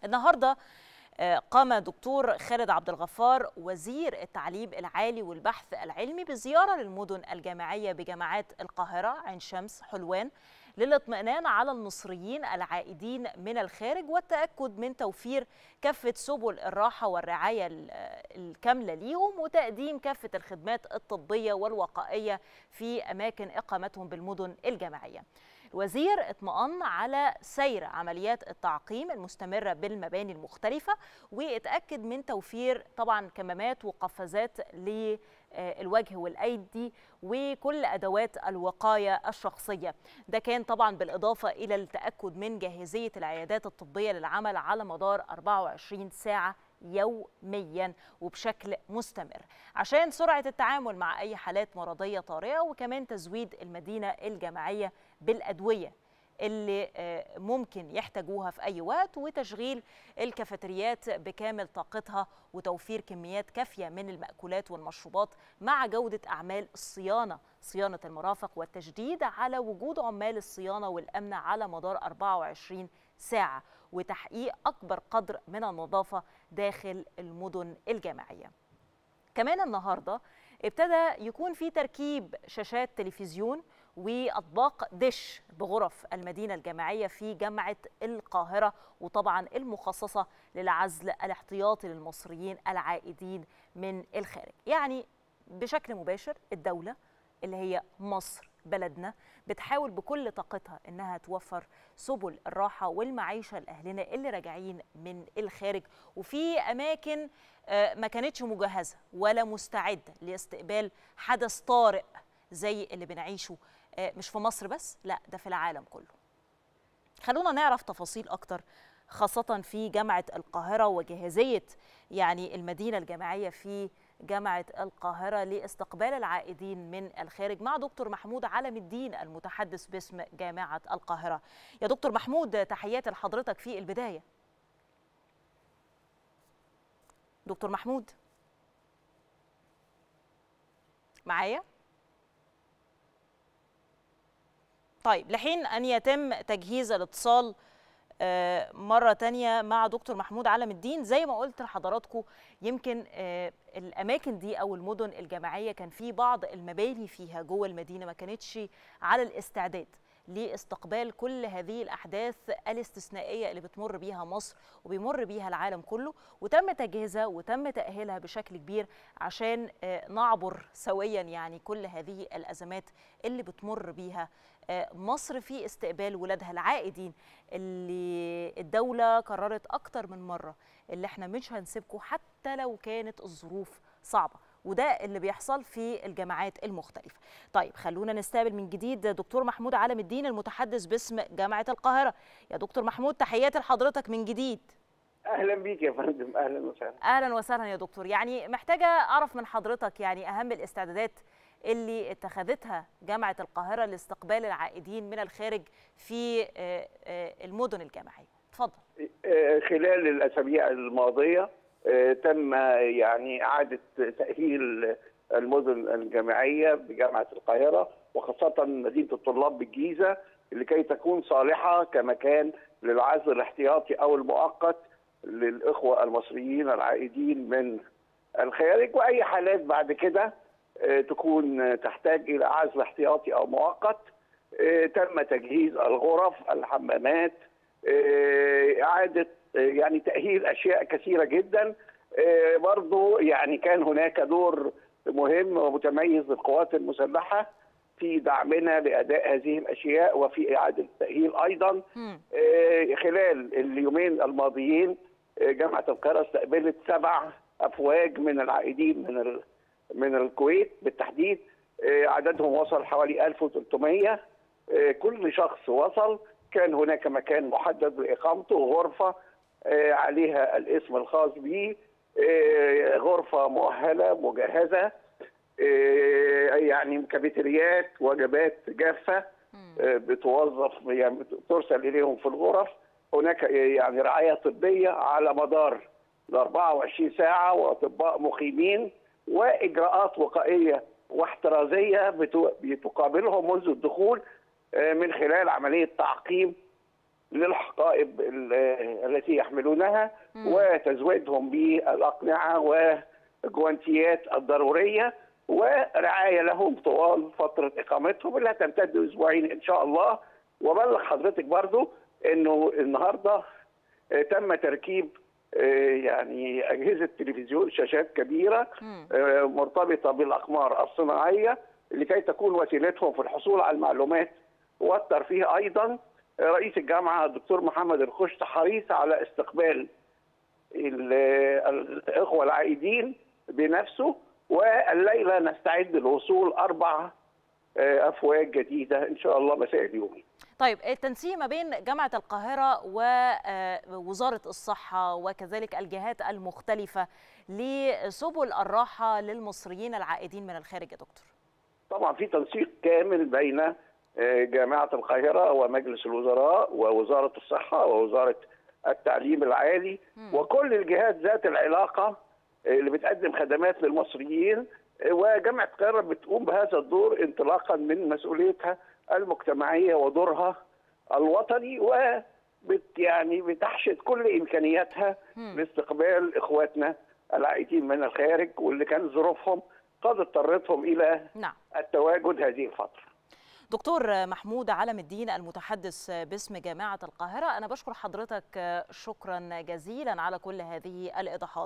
النهارده قام دكتور خالد عبد الغفار وزير التعليم العالي والبحث العلمي بزياره للمدن الجامعيه بجامعات القاهره عين شمس حلوان للاطمئنان على المصريين العائدين من الخارج والتاكد من توفير كافه سبل الراحه والرعايه الكامله ليهم وتقديم كافه الخدمات الطبيه والوقائيه في اماكن اقامتهم بالمدن الجامعيه. الوزير اطمأن على سير عمليات التعقيم المستمرة بالمباني المختلفة واتأكد من توفير طبعا كمامات وقفازات للوجه والأيدي وكل أدوات الوقاية الشخصية ده كان طبعا بالإضافة إلى التأكد من جاهزية العيادات الطبية للعمل على مدار 24 ساعة يوميا وبشكل مستمر عشان سرعة التعامل مع أي حالات مرضية طارئة وكمان تزويد المدينة الجامعية بالأدوية اللي ممكن يحتاجوها في أي وقت وتشغيل الكافيتريات بكامل طاقتها وتوفير كميات كافية من المأكولات والمشروبات مع جودة أعمال الصيانة صيانة المرافق والتشديد على وجود عمال الصيانة والأمن على مدار 24 ساعة وتحقيق أكبر قدر من النظافة داخل المدن الجامعية كمان النهاردة ابتدى يكون في تركيب شاشات تلفزيون واطباق دش بغرف المدينه الجامعيه في جامعه القاهره وطبعا المخصصه للعزل الاحتياطي للمصريين العائدين من الخارج يعني بشكل مباشر الدوله اللي هي مصر بلدنا بتحاول بكل طاقتها انها توفر سبل الراحه والمعيشه لاهلنا اللي راجعين من الخارج وفي اماكن ما كانتش مجهزه ولا مستعده لاستقبال حدث طارئ زي اللي بنعيشه مش في مصر بس لا ده في العالم كله خلونا نعرف تفاصيل اكتر خاصة في جامعة القاهرة وجاهزية يعني المدينة الجامعية في جامعة القاهرة لاستقبال العائدين من الخارج مع دكتور محمود علم الدين المتحدث باسم جامعة القاهرة يا دكتور محمود تحياتي لحضرتك في البداية دكتور محمود معايا؟ طيب لحين أن يتم تجهيز الاتصال مرة تانية مع دكتور محمود علم الدين زي ما قلت لحضراتكم يمكن الأماكن دي أو المدن الجامعية كان في بعض المباني فيها جوه المدينة ما كانتش على الاستعداد لاستقبال كل هذه الأحداث الاستثنائية اللي بتمر بيها مصر وبيمر بيها العالم كله وتم تجهيزها وتم تأهيلها بشكل كبير عشان نعبر سويا يعني كل هذه الأزمات اللي بتمر بيها مصر في استقبال ولادها العائدين اللي الدولة قررت أكتر من مرة اللي احنا مش هنسيبكم حتى لو كانت الظروف صعبة وده اللي بيحصل في الجامعات المختلفة طيب خلونا نستقبل من جديد دكتور محمود علم الدين المتحدث باسم جامعة القاهرة يا دكتور محمود تحياتي لحضرتك من جديد اهلا بيك يا فندم اهلا وسهلا اهلا وسهلا يا دكتور يعني محتاجه اعرف من حضرتك يعني اهم الاستعدادات اللي اتخذتها جامعه القاهره لاستقبال العائدين من الخارج في المدن الجامعيه اتفضل خلال الاسابيع الماضيه تم يعني اعاده تاهيل المدن الجامعيه بجامعه القاهره وخاصه مدينه الطلاب بالجيزه لكي تكون صالحه كمكان للعزل الاحتياطي او المؤقت للاخوه المصريين العائدين من الخارج واي حالات بعد كده تكون تحتاج الى عزل احتياطي او مؤقت تم تجهيز الغرف الحمامات اعاده يعني تاهيل اشياء كثيره جدا برضو يعني كان هناك دور مهم ومتميز للقوات المسلحه في دعمنا لاداء هذه الاشياء وفي اعاده التاهيل ايضا خلال اليومين الماضيين جامعه القاهره استقبلت سبع افواج من العائدين من من الكويت بالتحديد عددهم وصل حوالي 1300 كل شخص وصل كان هناك مكان محدد لاقامته غرفه عليها الاسم الخاص به غرفه مؤهله مجهزه يعني كافيتريات وجبات جافه بتوظف يعني ترسل اليهم في الغرف هناك يعني رعايه طبيه على مدار ال 24 ساعه واطباء مقيمين واجراءات وقائيه واحترازيه بتقابلهم منذ الدخول من خلال عمليه تعقيم للحقائب ال- التي يحملونها مم. وتزويدهم بالاقنعه والجوانتيات الضروريه ورعايه لهم طوال فتره اقامتهم اللي هتمتد اسبوعين ان شاء الله وبلغ حضرتك برضو انه النهارده آه، تم تركيب آه، يعني اجهزه تلفزيون شاشات كبيره مم. آه، مرتبطه بالاقمار الصناعيه لكي تكون وسيلتهم في الحصول على المعلومات والترفيه ايضا آه، رئيس الجامعه الدكتور محمد الخشت حريص على استقبال ال- الاخوه العائدين بنفسه والليله نستعد لوصول اربع آه، افواج جديده ان شاء الله مساء اليوم طيب التنسيق ما بين جامعة القاهرة ووزارة الصحة وكذلك الجهات المختلفة لسبل الراحة للمصريين العائدين من الخارج يا دكتور طبعا في تنسيق كامل بين آه، جامعة القاهرة ومجلس الوزراء ووزارة الصحة ووزارة التعليم العالي مم. وكل الجهات ذات العلاقة آه، اللي بتقدم خدمات للمصريين آه، وجامعة القاهرة بتقوم بهذا الدور انطلاقا من مسؤوليتها المجتمعية ودورها الوطني وبت يعني بتحشد كل إمكانياتها مم. لاستقبال إخواتنا العائدين من الخارج واللي كان ظروفهم قد اضطرتهم إلى نعم التواجد هذه الفترة دكتور محمود علم الدين المتحدث باسم جامعة القاهرة أنا بشكر حضرتك شكرا جزيلا على كل هذه الإيضاحات